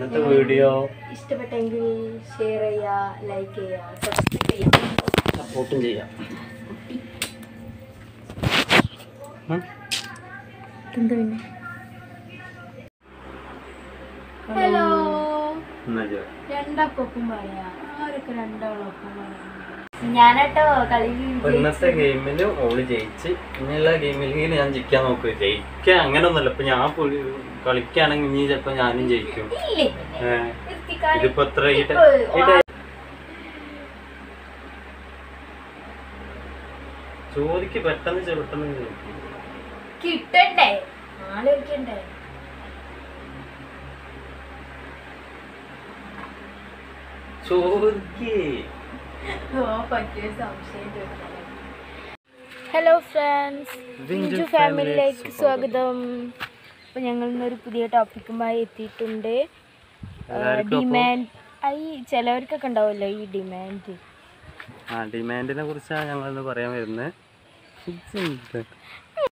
ഇന്നത്തെ വീഡിയോ ഇഷ്ടപ്പെട്ടെങ്കിൽ ഷെയർ ചെയ്യുക ലൈക്ക് ചെയ്യുക സബ്സ്ക്രൈബ് ചെയ്യുക സപ്പോർട്ടും ചെയ്യാം ഉം. എന്താ പിന്നെ ഹലോ എന്നാ ചെയ്യ. രണ്ടാക്കൊപ്പം പറയാ ആരൊക്കെ രണ്ടാളൊപ്പം പറയാം ഞാനട്ടോ കളി അപ്പൊ ഇന്നത്തെ ഗെയിമിൽ ഓള് ജയിച്ച് ഇനിയുള്ള ഗെയിമിൽ ഞാൻ ജയിക്കാൻ നോക്കുക ജയിക്കാൻ അങ്ങനൊന്നുമല്ല ഇപ്പൊ ഞാൻ പുള്ളി- കളിക്കുകയാണെങ്കിൽ ഇനി ചിലപ്പോ ഞാനും ജയിക്കും ഇല്ലേ ഏ, നിർത്തിക്കാളി. ഇതിപ്പോ എത്ര ഈ ടൈ- ഇപ്പൊ ഈ ടൈ- ചോദിക്ക് പെട്ടെന്ന് ചെ- പെട്ടെന്ന് ചോദിക്ക്. കിട്ടണ്ടേ ആലോചിക്കണ്ടേ ചോദിക്ക് പറ്റിയ സംശയം ഹലോ ഫ്രണ്ട്സ് വിഞ്ചു വിഞ്ചു ഫാമിലിയിലേക്ക് സ്വാഗതം അപ്പോൾ ഞങ്ങൾ ഇന്നൊരു പുതിയ ടോപ്പിക്കുമായി എത്തിയിട്ടുണ്ട് എല്ലാവർക്കും അപ്പൊ- ഡിമാൻഡ് ഈ ചിലവർക്കൊക്കെ ഉണ്ടാവുമല്ലോ ഈ ഡിമാൻഡ് ആ ഡിമാൻഡിനെ കുറിച്ചാണ് ഞങ്ങളിന്ന് പറയാൻ വരുന്നത്